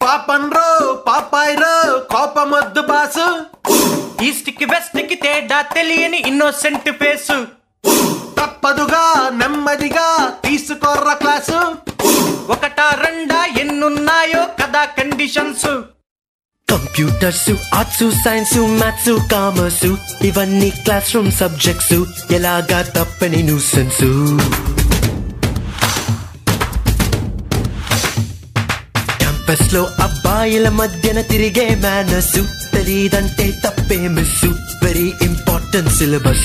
పాపన్ రో పాపాయ్ రో కోపమొద్దు బాసు ఈస్ట్ కి వెస్ట్ కి తేడా తెలియని ఇన్నోసెంట్ ఫేసు తప్పదుగా నెమ్మదిగా తీసుకోర్ర క్లాసు ఒకటా రెండా ఎన్నున్నాయో కదా conditions computers arts science maths commerce ఇవన్నీ క్లాస్ రూమ్ సబ్జెక్ట్స్ ఎలాగా తప్పని న్యూసెన్స్ క్యాంపస్ లో అబ్బాయిల మధ్యన తిరిగే మేనస్ తెలీదంటే తప్పే miss very important syllabus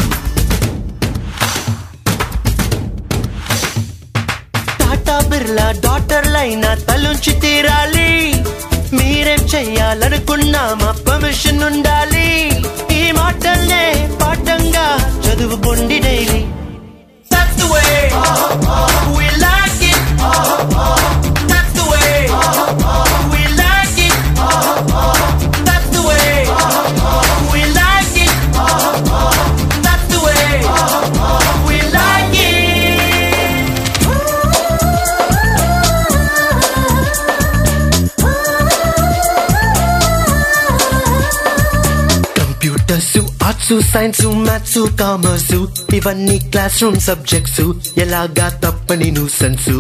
Tata Birla డాటర్లైనా తలుంచి తీరాలి మీరేం చెయ్యాలనుకున్నా మా పర్మిషన్ ఉండాలి ఈ మాటల్నే పాఠంగా చదువుకోండి daily That's the way we like it. That's the way we like it. That's the way we like it. That's the way we like it. Computers arts science maths commerce ఇవన్నీ classroom subjects ఎలాగా తప్పని nuisance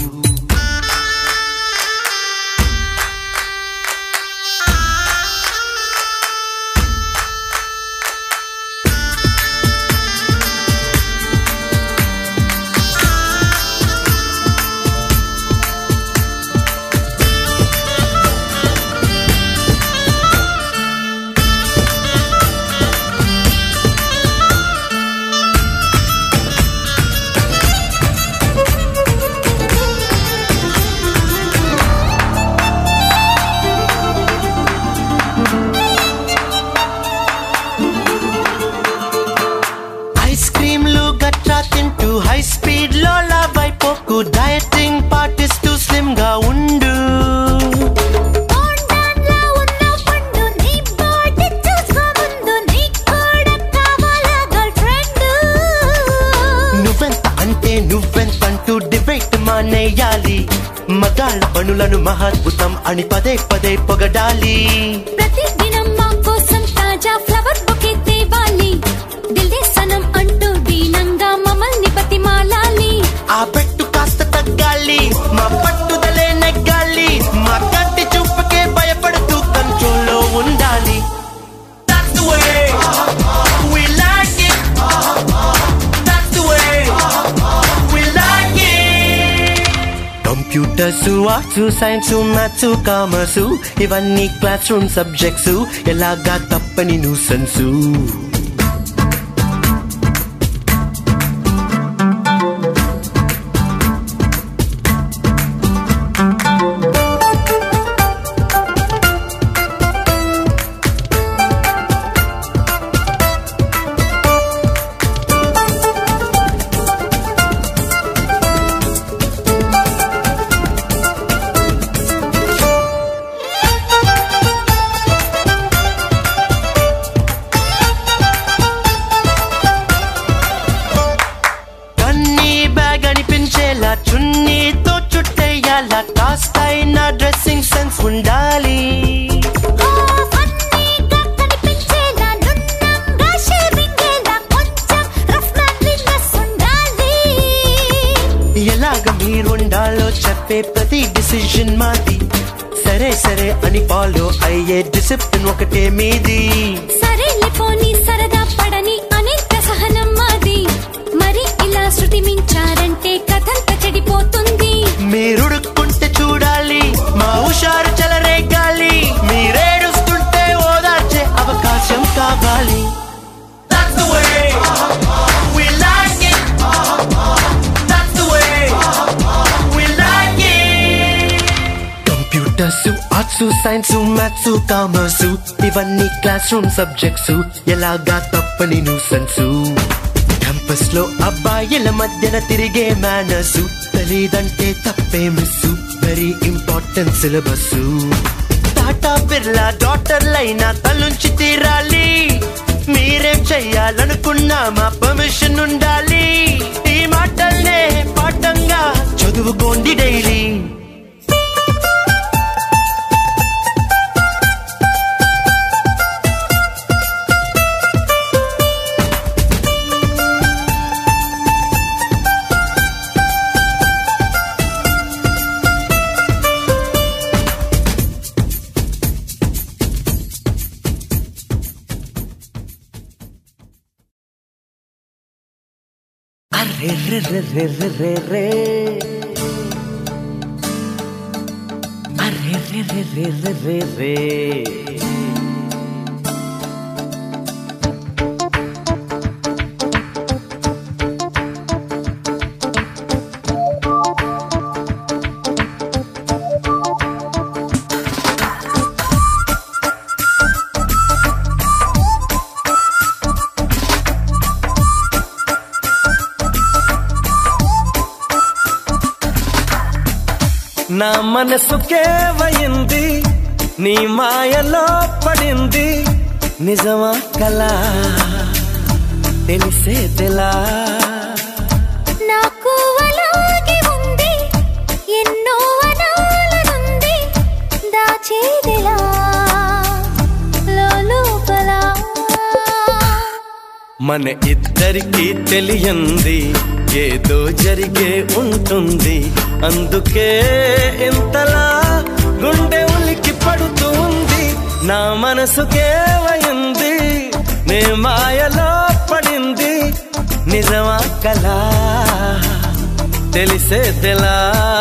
ice క్రీమ్లు గట్రా తింటూ high speed లో లావ్ అయిపోకు డయటింగ్ పాటిస్తూ slim గా ఉండు కొండంలా ఉన్న పండు నీ బాడీ చూసుకో ముందు నీ కూడా కావాలా గర్ల్ ఫ్రెండ్ నువ్వెంత అంటే నువ్వెంతంటూ డిబేట్ మానేయాలి మగాళ్ళ పనులను మహాద్భుతం అని పదే పదే పొగడాలి ప్రతిదినం మా కోసం తాజా ఫ్లవర్ బొకే తేవాలి దిల్దే సనం అంటూ దీనంగా మమ్మల్ని బతిమాలాలి ఆ పెట్టు కాస్త తగ్గాలి మా పట్టుదలే నెగ్గాలి మా కంటి చూపుకే భయపడుతూ కంట్రోల్లో ఉండాలి That's the way we like it. That's the way we like it. Computers arts science maths commerce ఇవన్నీ క్లాస్ రూమ్ సబ్జెక్ట్స్ ఎలాగా తప్పని న్యూసెన్స్ కన్నీ బ్యాగ్ అనిపించేలా చున్నీతో చుట్టేయాలా కాస్తైనా డ్రెస్సింగ్ సెన్స్ ఉండాలి ఓ ఫన్నీగా కనిపించేలా నున్నంగా షేవింగ్ ఎలా కొంచెం రఫ్ మ్యాన్లీనెస్ ఉండాలి ఎలాగ మీరుండాలో చెప్పే ప్రతి డిసిషన్ మాది సరే సరే అని ఫాలో అయ్యే డిసిప్లిన్ ఒకటే మీది సరేలే పోనీ సరదా పడని అనేక సహనం మాది మరి ఇలా శృతి మించారంటే కథంత చెడిపోతుంది మీరుడుక్కుంటే చూడాలి మా హుషారు చెలరేగాలి మీరేడుస్తుంటే ఓదార్చే అవకాశం కావాలి That's the way we like it. That's the way we like it. Computers arts science maths commerce ఇవన్నీ క్లాస్ రూమ్ సబ్జెక్ట్స్ ఎలాగా తప్పని న్యూసెన్స్ క్యాంపస్ లో అబ్బాయిల మధ్యన తిరిగే మేనర్స్ తెలీదంటే తప్పే miss very important syllabus Tata Birla డాటర్లైనా తలుంచి తీరాలి మీరేం చెయ్యాలనుకున్నా మా పర్మిషన్ ఉండాలి ఈ మాటల్నే పాఠంగా చదువుకోండి డైలీ అర్రె రే రే రే రే రే అర్రె రే రే రే రే రే రే నా మనసుకేవయింది నీ మాయలో పడింది నిజమా కలా తెలిసేదిలా నాకు అలాగే ఉంది ఎన్నో అనాలనుంది దాచేదిలా లోపల మన ఇద్దరికి తెలియంది ఏదో జరిగే ఉంటుంది అందుకే ఇంతలా గుండె ఉలికి పడుతుంది నా మనసుకేవయింది నే మాయలో పడింది నిజమా కలా తెలిసేదిలా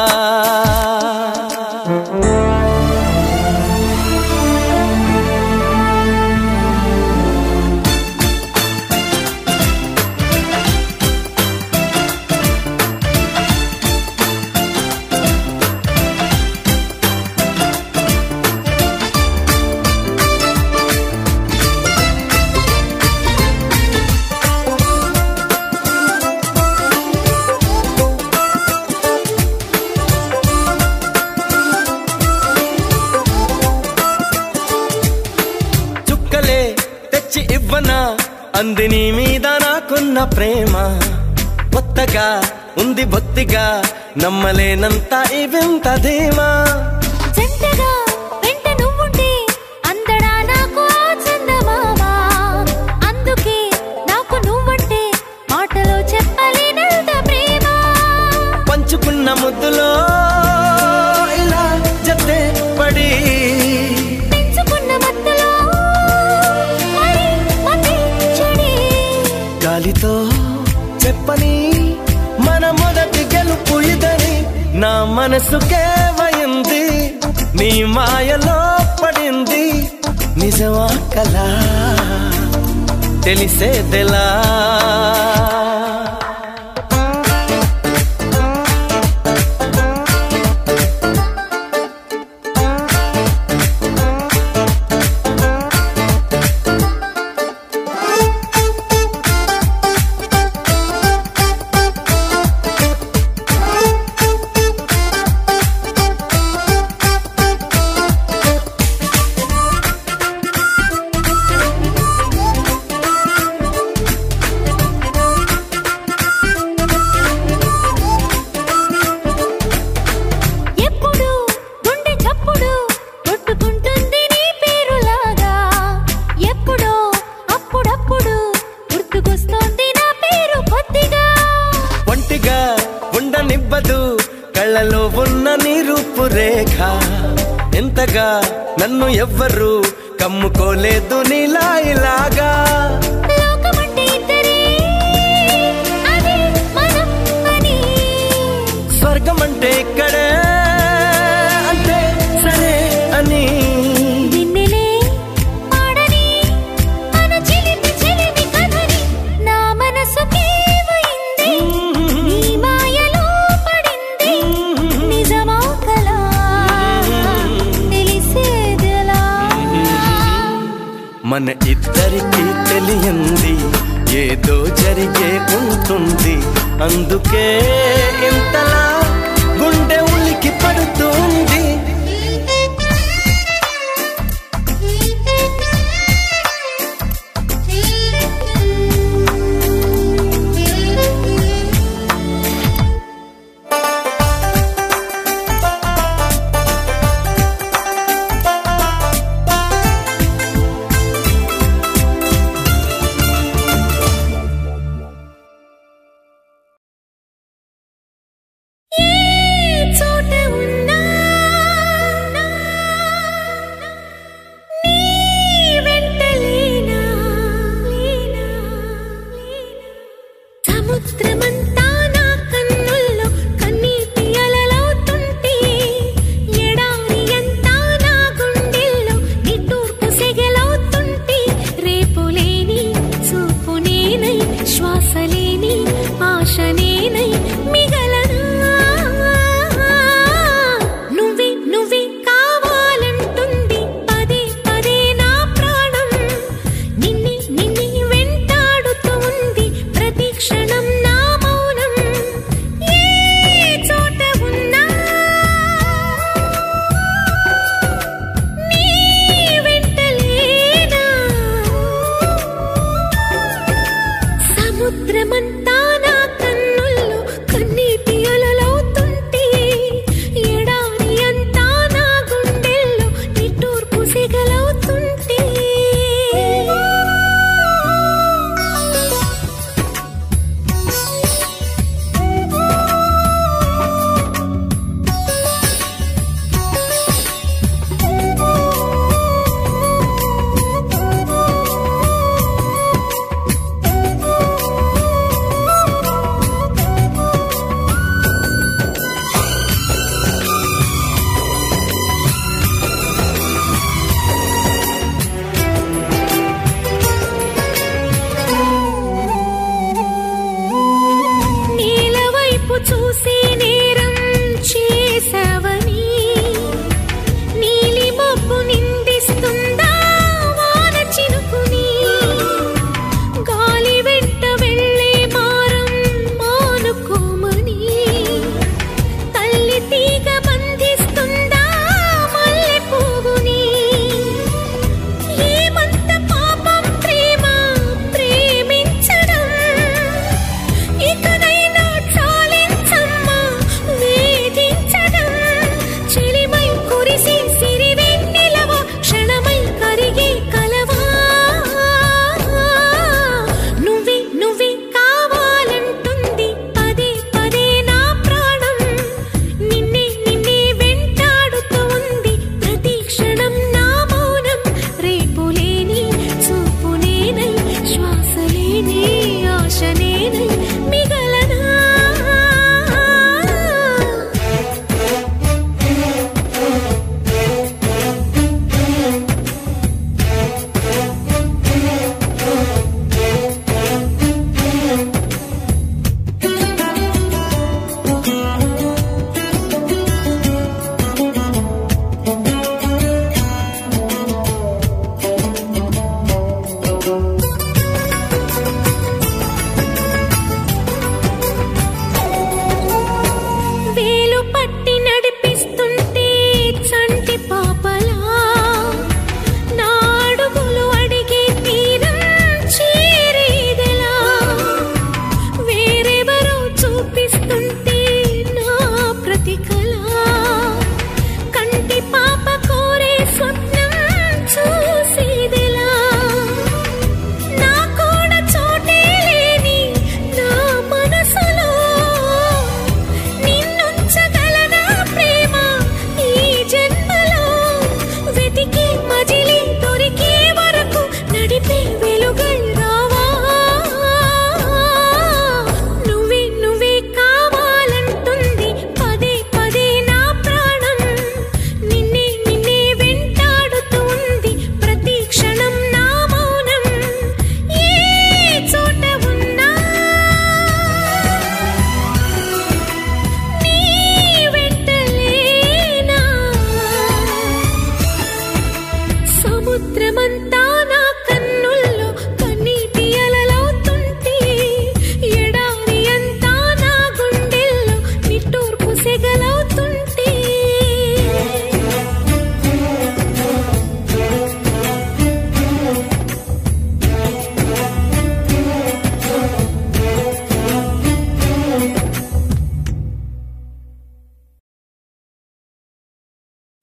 చుక్కలే తెచ్చి ఇవ్వనా అంది నీ మీద నాకున్న ప్రేమ కొత్తగా ఉంది భక్తిగా నమ్మలేనంత ఈ వింత ధీమా జంటగా వెంట నువ్వుంటే అందడా నాకు ఆ చందమామ అందుకే నాకు నువ్వంటే మాటలో చెప్పలేనంత ప్రేమ పంచుకున్న ముద్దులో ఇలా జతే పడి పెంచుకున్న మత్తులో మరి మతి చెడి గాలితో చెప్పని మన మొదటి గెలుపు ఇదని నా మనసుకేవయింది నీ మాయలో పడింది నిజమా కలా తెలిసేదెలా ఎప్పుడు గుండె చప్పుడు కొట్టుకుంటుంది నీ పేరులాగా ఎప్పుడో అప్పుడప్పుడు గుర్తుకొస్తోంది నా పేరు కొద్దిగా ఒంటిగా ఉండనివ్వదు కళ్ళలో ఉన్న నీ రూపురేఖ ఎంతగా నన్ను ఎవ్వరు కమ్ముకోలేదు నీలా ఇలాగా లోకమంటే ఇద్దరే అదే మనం అని స్వర్గం అంటే ఇక్కడే అంటే సరే అని నిన్నెలే పాడని మన చిలిపి చిలిపి కథని నా మనసుకేవైంది నీ మాయలో పడింది నిజమా కలా తెలిసేదెలా మన ఇద్దరికి తెలియంది ఏదో జరిగే ఉంటుంది అందుకే ఇంతలా గుండె ఉలికి పడుతుంది ఏ చోట ఉన్నా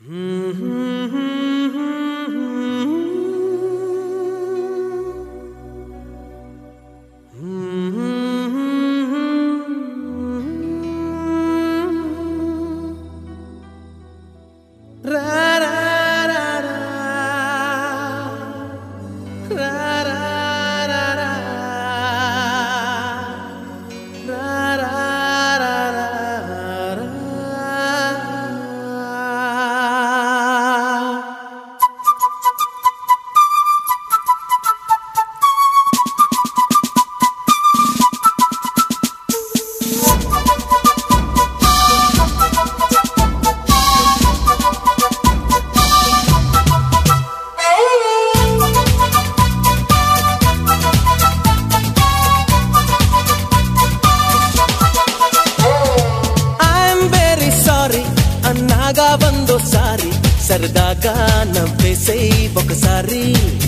ఐఎమ్ వెరీ సారీ అన్నాగా వందోసారి సరదాగా నవ్వేసేయ్ ఒకసారి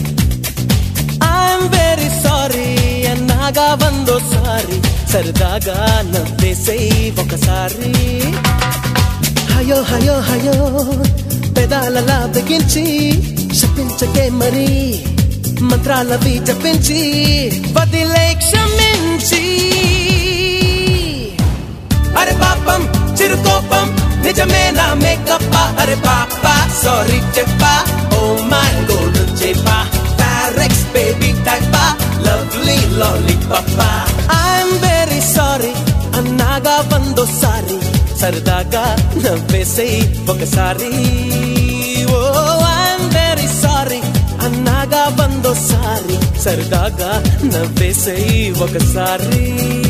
ఐఎమ్ వెరీ సారీ అన్నాగా వందోసారి సరదాగా నవ్వేసేయ్ ఒకసారి హయో హయో హయో పెదాలలా బిగించి శపించకే మరి మంత్రాలవి జపించి వదిలే క్షమించి అరే పాపం చిరుకోపం నిజమేనా మేకప్ప అరే పాప సారీ చెప్పా ఓ మై గోల్డ్ చెప్పా ఫారెక్స్ బేబీ టైపా లవ్లీ లాలీ పప్పా ఐఎమ్ వెరీ సారీ అన్నాగా వందోసారి సరదాగా నవ్వేసేయ్ ఒకసారి ఓ ఐఎమ్ వెరీ సారీ అన్నాగా వందోసారి సరదాగా నవ్వేసేయ్ ఒకసారి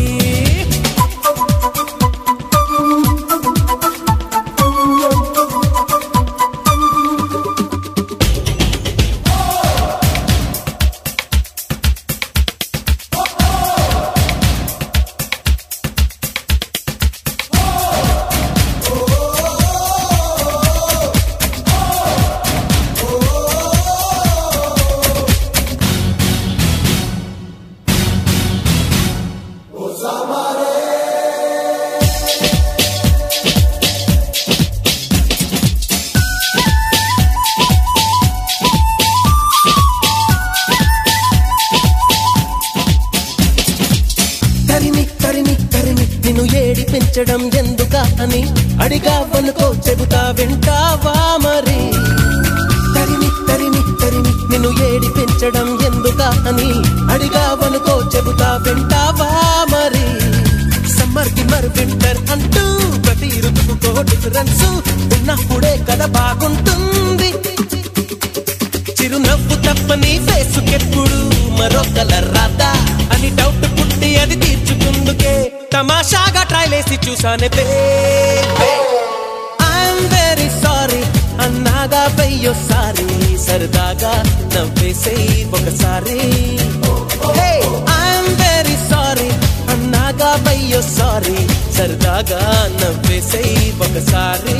తరిమి తరిమి తరిమి నిన్ను ఏడిపించడం ఎందుక అని అడిగావనుకో చెబుతా వింటావా మరి తరిమి తరిమి తరిమి నిన్ను ఏడిపించడం ఎందుక అని అడిగావనుకో చెబుతా వింటావా మరి సమ్మర్ కి మరి వింటర్ అంటూ ప్రతి ఋతువుకో డిఫరెన్స్ ఉన్నప్పుడే కదా బాగుంటుంది చిరునవ్వు తప్పని ఫేసుకెప్పుడు మరో కలర్ రాదా అని డౌట్ పుట్టి అది తీర్చుకుందుకే తమాషాగా ట్రైలేసి చూసానే ఐఎమ్ వెరీ సారీ అన్నాగా వెయ్యోసారి సరదాగా నవ్వేసేయ్ ఒకసారి ఐఎమ్ వెరీ సారీ అన్నాగా వెయ్యోసారి సరదాగా నవ్వేసేయ్ ఒకసారి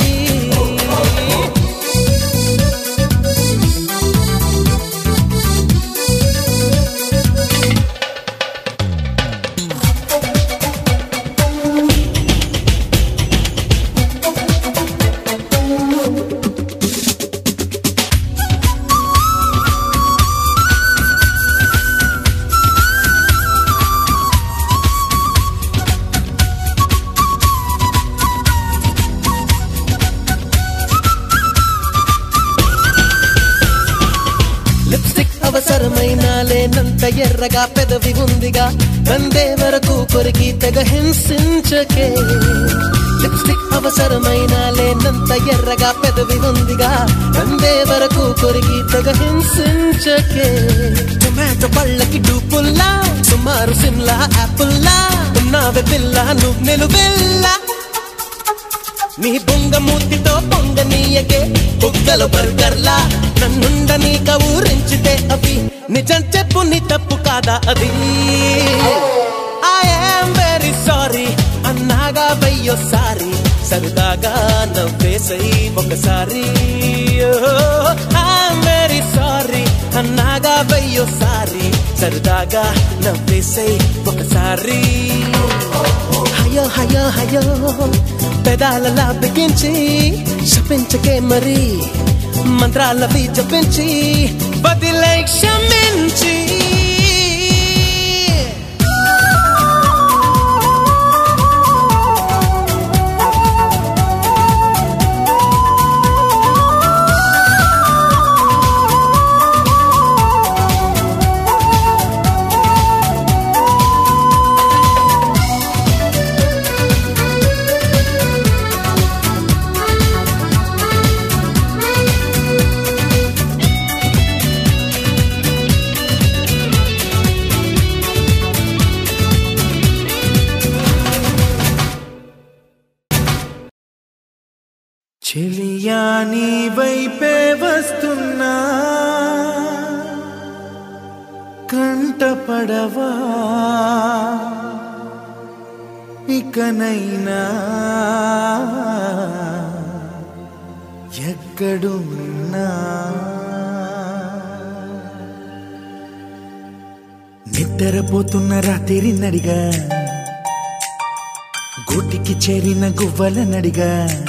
లిప్స్టిక్ అవసరమైన లేనంత ఎర్రగా పెదవి ఉందిగా నందే వరకు కొరికి తెగ హింసించకే లిప్స్టిక్ అవసరమైన లేనంత ఎర్రగా పెదవి ఉందిగా నందే వరకు కొరికి తెగ హింసించకే టొమాటో పళ్ళకి డూపుల్లా సుమారు సిమ్లా యాపుల్లా ఉన్నావే పిల్ల నువ్వు నిలువెల్లా నీ బొంగ మూతితో పొంగనీయకే బుగ్గలు బర్గర్లా నన్నుండ నీక ఊరించితే అవి నిజం చెప్పు నీ తప్పు కాదా అది ఐఎమ్ వెరీ సారీ అన్నాగా వెయ్యోసారి సరదాగా నవ్వేసై ఒకసారి ఐఎమ్ వెరీ సారీ అన్నాగా వెయ్యోసారి సరదాగా నవ్వేసై ఒకసారి హయో హయో హయో పెదాలలా బిగించి శపించకే మరి మంత్రాలవి జపించి బదిలై క్షమించి చెలియా నీ వైపే వస్తున్నా కంటపడవా ఇకనైనా ఎక్కడున్నా నిద్రపోతున్న రాత్రి నడిగా గూటికి చేరిన గువ్వల నడిగా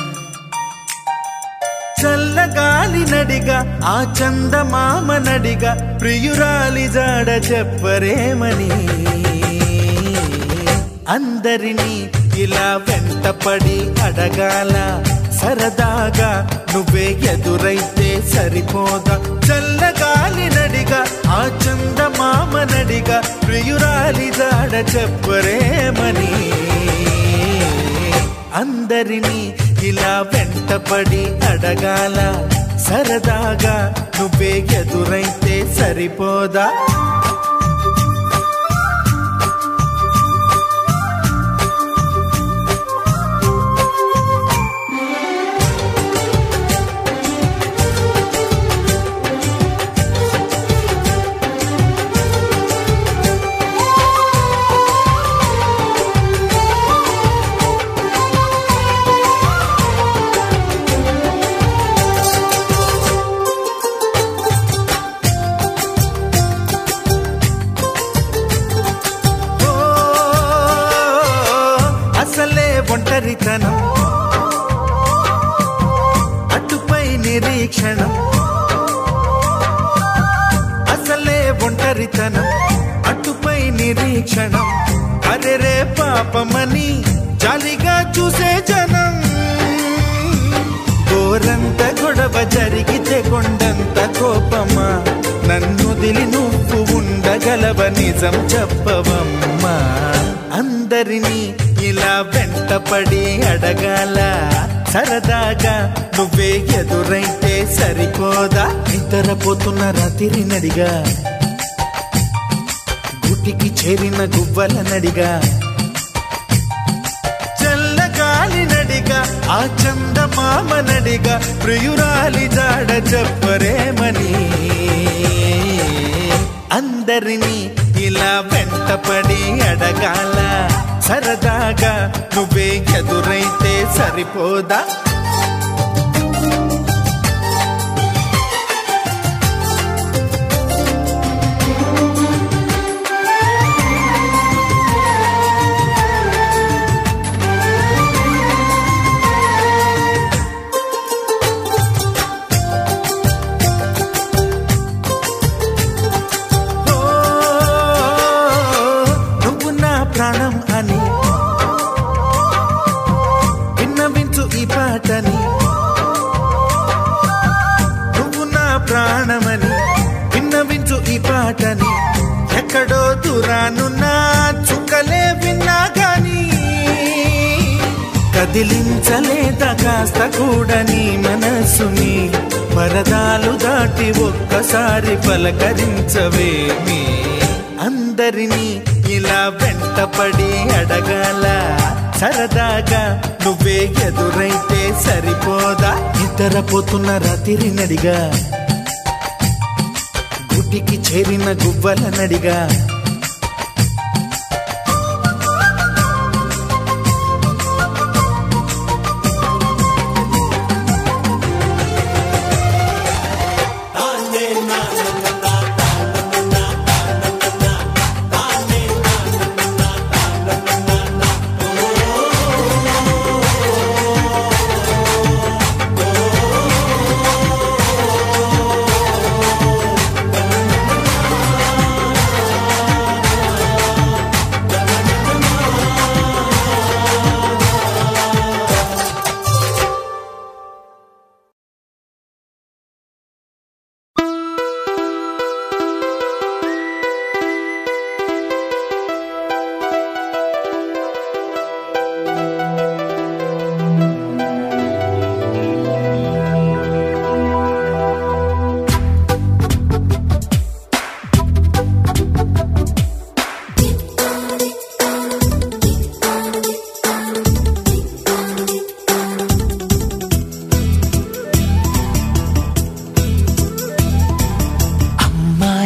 చల్లగాలి నడిగా ఆ చందమామ నడిగా ప్రియురాలి జాడ చెప్పరేమని అందరినీ ఇలా వెంటపడి అడగాల సరదాగా నువ్వే ఎదురైతే సరిపోదా చల్లగాలి నడిగా ఆ చందమామ నడిగా ప్రియురాలి జాడ చెప్పరేమని అందరినీ ఇలా వెంటపడి అడగాల సరదాగా నువ్వే ఎదురైతే సరిపోదా ఓ, అసలే ఒంటరితనం అటుపై నిరీక్షణం అసలే ఒంటరితనం అటుపై నిరీక్షణం అరెరే పాపమని జాలిగా చూసే జనం గోరంత గొడవ జరిగితే కొండంత కోపమా నన్ను దిలి నువ్వు ఉండగలవ నిజం చెప్పవమ్మా అందరినీ ఇలా వెంటపడి అడగాల సరదాగా నువ్వే ఎదురైతే సరిపోదా నిద్రపోతున్న రాత్రి నడిగా గుటికి చేరిన గువ్వల నడిగా చల్లగాలి నడిగా ఆ చందమామ నడిగా ప్రియురాలి జాడ చెప్పరేమని అందరినీ ఇలా వెంటపడి అడగాల సరదాగా నువ్వే ఎదురైతే సరిపోదా ఓ, నువ్వు నా ప్రాణం అని విన్నవించు ఈ పాటని నువ్వు నా ప్రాణమని విన్నవించు ఈ పాటని ఎక్కడో దూరానున్నా చుక్కలే విన్నా గాని కదిలించలేద కాస్త కూడా నీ మనసుని పరదాలు దాటి ఒక్కసారి పలకరించవేమి అందరినీ ఇలా వెంటపడి అడగాల సరదాగా నువ్వే ఎదురైతే సరిపోదా నిద్రపోతున్న రాత్రి నడిగా గుటికి చేరిన గువ్వల నడిగా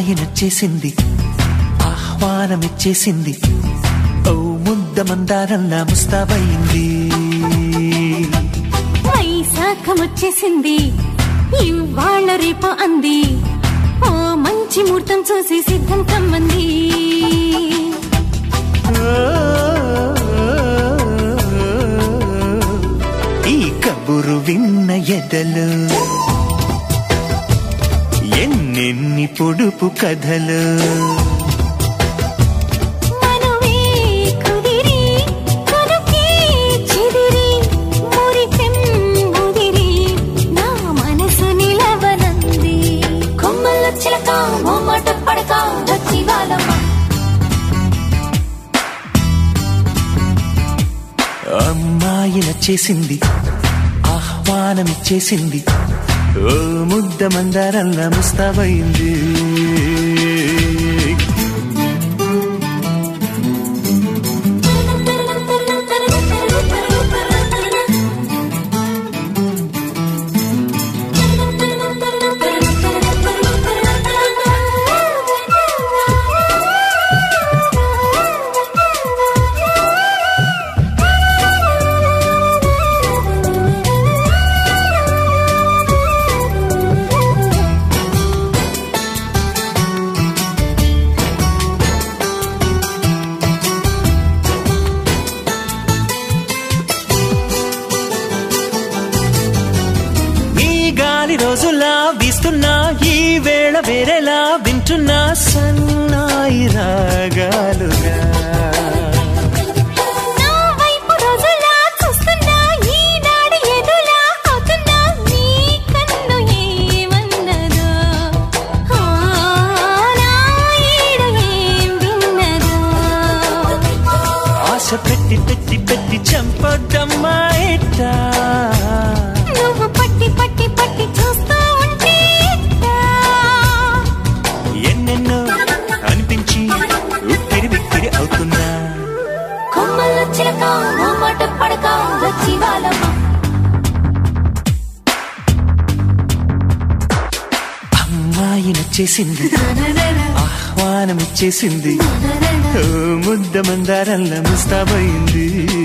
అమ్మాయి నచ్చేసింది ఆహ్వానమిచ్చేసింది ఓ ముద్ద మందారంలా ముస్తాబయింది వైశాఖం వచ్చేసింది ఇవాళ రేపు అంది ఓ మంచి ముహూర్తం చూసి సిద్ధం కమ్మంది ఈ కబురు విన్న ఎదలు ఎన్నెన్ని పొడుపు కథలు మనవే కుదిరి కొనుకే చెదిరి మురిపెం ముదిరి నా మనసు నిలవనంది కొమ్మల చిలక మొమ్మట పడక వచ్చి వాళ్ళమ్మ అమ్మాయి నచ్చేసింది ఆహ్వానమిచ్చేసింది ఓ ముద్ద మందారంలా ముస్తాబైంది ఈ గాలి రోజులా వీస్తున్నా ఈ వేళ వేరేలా వింటున్నా సన్నాయి రాగాలుగా నా వైపు రోజులా చూస్తున్నా ఈనాడు ఎదులా అవుతున్నా నీ కన్ను ఏమన్నదో ఆ, నా ఈడు ఏం విన్నదో ఆశ పెట్టి పెట్టి పెట్టి చంపొద్దమ్మా ఇట్టా నువ్వు పట్టి పట్టి పట్టి చూస్తూ ఉంటే ఎట్టా? ఎన్నెన్నో అనిపించి ఉక్కిరి బిక్కిరి అవుతున్నా కొమ్మల్లో చిలక మొమ్మట పడక వచ్చి వాళ్ళమ్మ అమ్మాయి నచ్చేసింది ఆహ్వానం ఇచ్చేసింది ఓ ముద్ద మందారంలా ముస్తాబైంది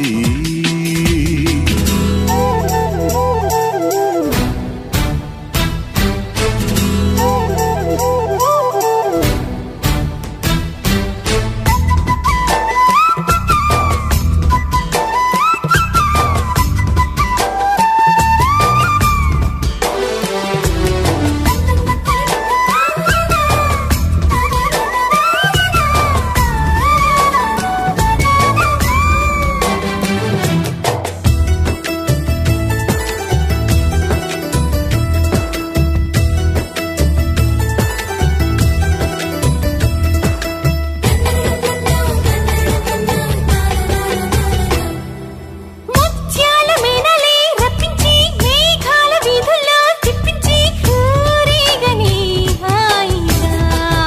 ముత్యాల మేనలే రప్పించి మేఘాల వీధుల్లో తిప్పించి ఊరేగని హాయిగా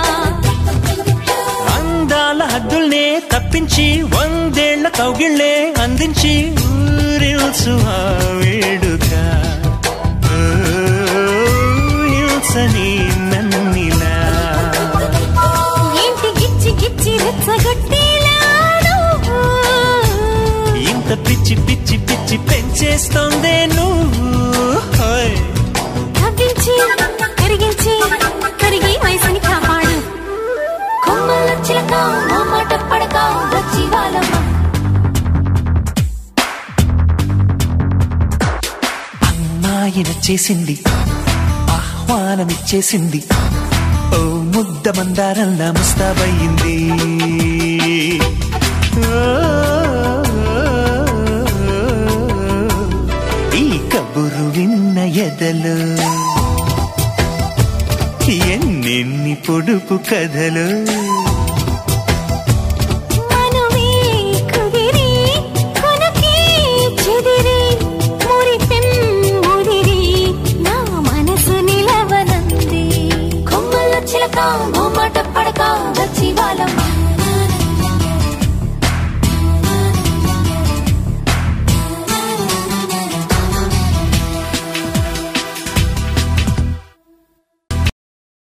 అందాల హద్దుల్నే తప్పించి వందేళ్ల కౌగిళ్ళే అందించి ఊరిల్సు ఆ వేడుక ఓ, ఇల్సని నన్నిలా ఏంటి గిచ్చి గిచ్చి రెచ్చగొట్టేలా నువ్వు? ఇంత పిచ్చి పిచ్చి పిచ్చి పెంచేస్తోందే నువ్వు హోయ్. కవ్వించి కరిగించి కరిగి వయసుని కాపాడు కొమ్మల చిలక మొమ్మట పడక వచ్చి వాళ్ళమ్మ అమ్మాయి నచ్చేసింది ఆహ్వానమిచ్చేసింది ఓ ముద్ద మందారంలా ముస్తాబయ్యింది ఓ, ఈ కబురు విన్న ఎదలు ఎన్నెన్ని పొడుపు కథలు